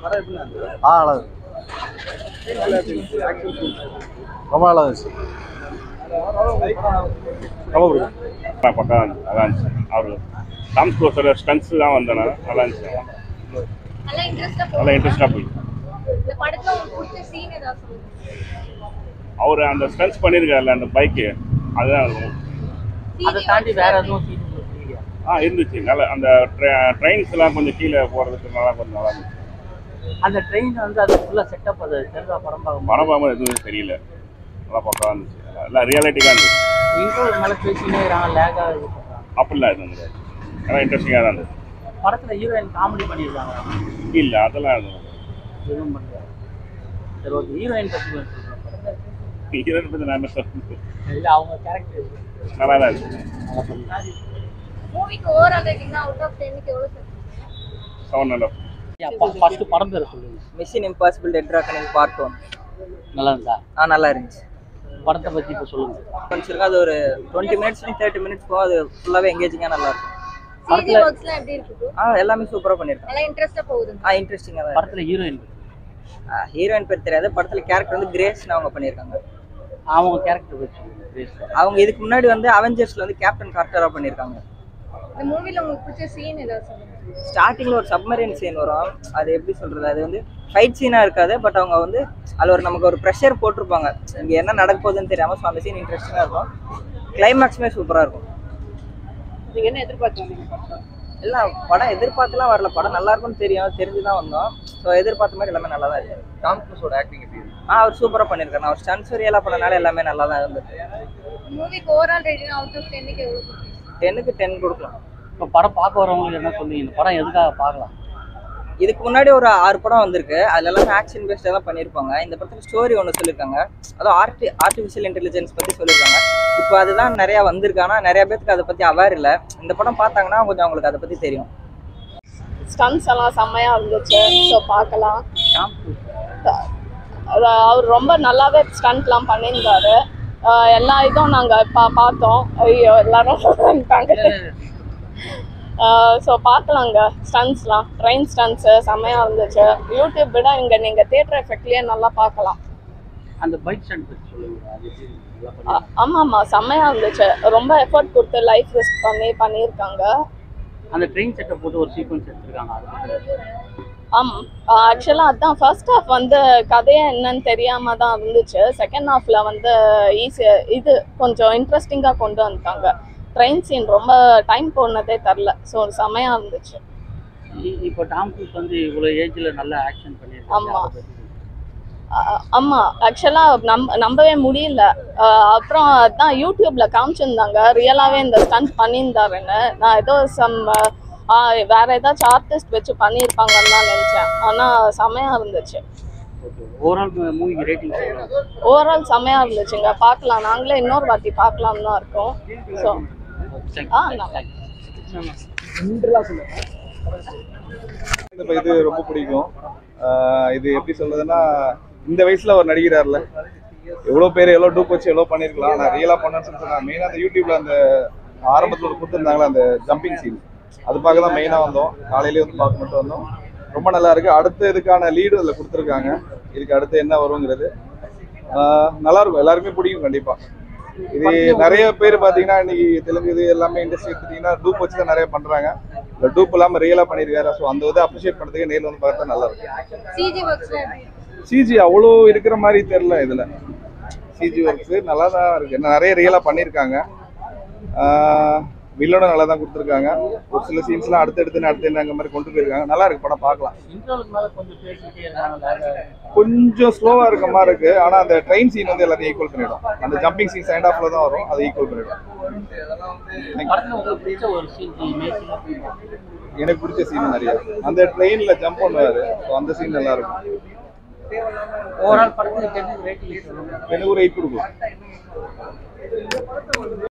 ஆ நல்லா இருக்கு ரொம்ப நல்லா இருந்துச்சு ரொம்ப பிடிக்கும் பக்கம் நல்லா இருந்துச்சு அவர் டாம் க்ரூஸோட ஸ்டன்ஸ் தான் வந்தனால நல்லா இருந்துச்சு நல்லா இன்ட்ரெஸ்டா நல்லா இன்ட்ரெஸ்டாக போயிடுச்சு இந்த படத்துல உங்களுக்கு பிடிச்ச சீன் ஏதாவது சொல்லுங்க அவர் அந்த ஸ்டன்ஸ் பண்ணியிருக்காருல்ல அந்த பைக்கு அதுதான் ரொம்ப அதை தாண்டி வேற எதுவும் சீன் உங்களுக்கு இல்லையா? ஆ இருந்துச்சு நல்லா அந்த ட்ரெயின்ஸ் எல்லாம் கொஞ்சம் கீழே போகிறதுக்கு நல்லா கொஞ்சம் நல்லா இருந்துச்சு அந்த ட்ரெயின் வந்து அது ஃபுல்லாக செட்டப் அது தெரிஞ்சா படம் பார்க்கும் மனபாமம் எதுவும் தெரியல நல்லா பக்கம் இருந்துச்சு எல்லாம் ரியாலிட்டிக்காக இருந்துச்சு இன்டர்வல் மேலே பேசினே இருக்காங்க லேகாக இது பண்ணுறாங்க அப்படிலாம் எதுவும் கிடையாது நல்லா இன்ட்ரெஸ்டிங்காக தான் இருந்துச்சு படத்தில் ஹீரோயின் காமெடி பண்ணியிருக்காங்க இல்லை அதெல்லாம் எதுவும் எதுவும் பண்ணல சரி ஓகே ஹீரோயின் பற்றி சொல்கிறேன் ஹீரோயின் பற்றி நான் என்ன சொல்றது இல்லை அவங்க கேரக்டர் நல்லா தான் இருந்துச்சு நல்லா பண்ணி மூவிக்கு ஓவரால் ரேட்டிங்னா அவுட் ஆஃப் டென்னுக்கு எவ்வளோ சார் செவன் நல்லா ஃபஸ்ட்டு படம் பேர் சொல்லுங்க mission impossible dead reckoning part one நல்லா இருந்தா ஆ நல்லா இருந்துச்சு படத்தை பற்றி இப்போ சொல்லுங்க கொஞ்சம் அது ஒரு டுவெண்ட்டி மினிட்ஸ்லேயும் தேர்ட்டி மினிட்ஸ் போகும் அது ஃபுல்லாகவே எங்கேஜிங்காக நல்லா இருக்கும் சிஜி ஒர்க்ஸ்லாம் எப்படி இருக்கு bro? ஆ எல்லாமே சூப்பராக பண்ணியிருக்காங்க நல்லா இன்ட்ரெஸ்டா போகுது ஆ இன்ட்ரெஸ்டிங்காக தான் படத்தில் ஹீரோயின் ஹீரோயின் பேர் தெரியாது படத்தில் கேரக்டர் வந்து கிரேஸ்னு அவங்க பண்ணியிருக்காங்க அவங்க கேரக்டர் பற்றி சொல்லுங்க கிரேஸ் அவங்க இதுக்கு முன்னாடி வந்து அவெஞ்சர்ஸில் வந்து கேப்டன் கார்ட்டராக பண்ணியிருக்காங்க இந்த மூவில உங்களுக்கு பிடிச்ச சீன் ஏதாவது சொல்லுங்க ஸ்டார்டிங்கில் ஒரு சப்மரீன் சீன் வரும் அது எப்படி சொல்கிறது அது வந்து ஃபைட் சீனாக இருக்காது பட் அவங்க வந்து அதில் ஒரு நமக்கு ஒரு ப்ரெஷர் போட்டிருப்பாங்க இங்கே என்ன நடக்க போகுதுன்னு தெரியாமல் ஸோ அந்த சீன் இன்ட்ரெஸ்டிங்காக இருக்கும் கிளைமேக்ஸுமே சூப்பராக இருக்கும் நீங்கள் என்ன எதிர்பார்க்குறீங்க எல்லாம் படம் எதிர்பார்த்துலாம் வரல படம் நல்லா இருக்கும்னு தெரியும் தெரிஞ்சு தான் வந்தோம் ஸோ எதிர்பார்த்த மாதிரி எல்லாமே நல்லா தான் இருக்கு டாம் க்ரூஸோட ஆக்டிங் எப்படி இருக்கு ஆ அவர் சூப்பராக பண்ணியிருக்காரு அவர் ஸ்டன்ஸ் ரியலாக பண்ணனால எல்லாமே நல்லா தான் இருந்தது மூவிக்கு ஓவரால் ரேட்டிங் அவுட் ஆஃப் டென்னுக்கு எவ்வளோ கொடுப்பீங்க டென்னுக்கு டென் கொடுக்கலாம் இப்போ படம் பார்க்க வரவங்களுக்கு என்ன சொல்லுவீங்க இந்த படம் எதுக்காக பார்க்கலாம் இதுக்கு முன்னாடி ஒரு ஆறு படம் வந்திருக்கு அதுல எல்லாமே ஆக்ஷன் பேஸ்டாக தான் பண்ணியிருப்பாங்க இந்த படத்துல ஸ்டோரி ஒன்று சொல்லியிருக்காங்க அதுவும் ஆர்டி ஆர்டிஃபிஷியல் இன்டெலிஜென்ஸ் பற்றி சொல்லியிருக்காங்க இப்போ அதுதான் நிறையா வந்திருக்கு ஆனால் நிறைய பேருக்கு அதை பற்றி அவேர் இல்லை இந்த படம் பார்த்தாங்கன்னா கொஞ்சம் அவங்களுக்கு அதை பற்றி தெரியும் ஸ்டன்ஸ் எல்லாம் செம்மையா இருந்துச்சு ஸோ பார்க்கலாம் டாம் க்ரூஸ் அது அவர் ரொம்ப நல்லாவே ஸ்டண்ட்லாம் பண்ணியிருந்தாரு ஆஹ் எல்லா இதுவும் நாங்கள் பா பார்த்தோம் ஐயோ எல்லாரும் பண்ணிட்டாங்க ஸோ பார்க்கலாங்க ஸ்டன்ஸ்லாம் ட்ரெயின் ஸ்டன்ஸு செம்மையாக இருந்துச்சு யூடியூப் விட இங்கே நீங்கள் தேட்டர் எஃபெக்ட்லேயே நல்லா பார்க்கலாம் அந்த பைக் ஸ்டண்ட் பற்றி சொல்லுங்க அது எப்படி நல்லா பண்ணி ஆ- ஆமா ஆமா செம்மையாக இருந்துச்சு ரொம்ப எஃபர்ட் கொடுத்து லைஃப் ரிஸ்க் பண்ணி பண்ணியிருக்காங்க அந்த ட்ரெயின் செட்டை போட்டு ஒரு சீக்வன்ஸ் எடுத்திருக்காங்க அது பத்தி ஆம் ஆக்சுவலாக அதான் ஃபர்ஸ்ட் ஹாஃப் வந்து கதையே என்னன்னு தெரியாம தான் இருந்துச்சு செகண்ட் ஹாஃப்ல வந்து ஈஸி இது கொஞ்சம் இன்ட்ரெஸ்டிங்காக கொண்டு வந்துட்டாங்க ட்ரெயின் சீன் ரொம்ப டைம் போனதே தெரில ஸோ செமையா இருந்துச்சு இ- இப்போ டாம் க்ரூஸ் வந்து இவ்வளோ ஏஜ்ல நல்லா ஆக்ஷன் பண்ணியிருக்காங்க ஆமா. அதை பத்தி சொல்லுங்க. ஆ- ஆமா ஆக்சுவலாக நம் நம்பவே முடியல ஆ, அப்புறம் அதான் யூடியூப்ல காமிச்சிருந்தாங்க ரியலாகவே இந்த ஸ்டண்ட் பண்ணியிருந்தாருன்னு நான் ஏதோ சம் வேற ஏதாச்சும் ஆர்டிஸ்ட் வச்சு பண்ணியிருப்பாங்கன்னு தான் நினச்சேன் ஆனால் செமையா இருந்துச்சு ஓகே ஓவரால் மூவிக்கு ரேட்டிங் சொல்லுங்க ஓவரால் செமையா இருந்துச்சுங்க பார்க்கலாம் நாங்களே இன்னொரு வாட்டி பார்க்கலாம்னு தான் இருக்கோம் ஸோ ஆ நல்லா இந்த இது ரொம்ப பிடிக்கும் ஆஹ் இது எப்படி சொல்றதுன்னா இந்த வயசுல அவர் நடிக்கிறார்ல எவ்வளோ பேர் எவ்வளோ டூப் வச்சு எவ்வளோ பண்ணியிருக்கலாம் நான் ரியலாக பண்ணேன்னு சொல்லி சொன்னாங்க மெயினாக அந்த யூடியூப்ல அந்த ஆரம்பத்தில் கொடுத்துருந்தாங்களே அந்த ஜம்பிங் சீன் அது பார்க்க தான் மெயினாக வந்தோம் காலையிலேயே வந்து பார்க்க மட்டும் வந்தோம் ரொம்ப நல்லா இருக்கு அடுத்த இதுக்கான லீடு அதில் கொடுத்துருக்காங்க இதுக்கு அடுத்து என்ன வருங்கிறது ஆஹ் நல்லா இருக்கும் எல்லாருக்குமே பிடிக்கும் கண்டிப்பா இது நிறைய பேர் பாத்தீங்கன்னா இன்னைக்கு தெலுங்கு இது எல்லாமே இண்டஸ்ட்ரி எடுத்துட்டீங்கன்னா டூப் வச்சு தான் நிறைய பண்றாங்க இந்த டூப் இல்லாம ரியலா பண்ணிருக்காரு ஸோ அந்த இதை அப்ரிஷியேட் பண்றதுக்கு நேர்ல வந்து பார்த்தா நல்லா இருக்கும் சிஜி ஒர்க்ஸ்லாம் சிஜி அவ்வளோ இருக்கிற மாதிரி தெரியல இதுல சிஜி ஒர்க்ஸ் நல்லா தான் இருக்கு இன்னும் நிறைய ரியலா பண்ணியிருக்காங்க வில்லனும் நல்லா தான் கொடுத்துருக்காங்க ஒரு சில சீன்ஸ்லாம் அடுத்தடுத்து அடுத்து என்ன மாதிரி கொண்டு போயிருக்காங்க நல்லா இருக்கு படம் பார்க்கலாம் இன்டர்வலுக்கு மேலே கொஞ்சம் பேசிக்கிட்டே இருக்காங்க lag கொஞ்சம் ஸ்லோவா இருக்க மாதிரி இருக்கு ஆனா அந்த ட்ரெயின் சீன் வந்து எல்லாத்தையும் ஈக்குவல் பண்ணிடும் அந்த ஜம்பிங் சீன் செகண்ட் ஹாஃப்ல தான் வரும் அதை ஈக்குவல் பண்ணிடும் படத்தில் உங்களுக்கு பிடிச்ச ஒரு சீன் இமேஜ் எனக்கு பிடிச்ச சீன் நிறைய அந்த ட்ரெயின்ல ஜம்ப் பண்ணுவாரு ஸோ அந்த சீன் நல்லா இருக்கும் ஓவரால் படத்துக்கு ரேட்டிங் சொல்லுங்க எனக்கு ஒரு எயிட் கொடுக்கலாம்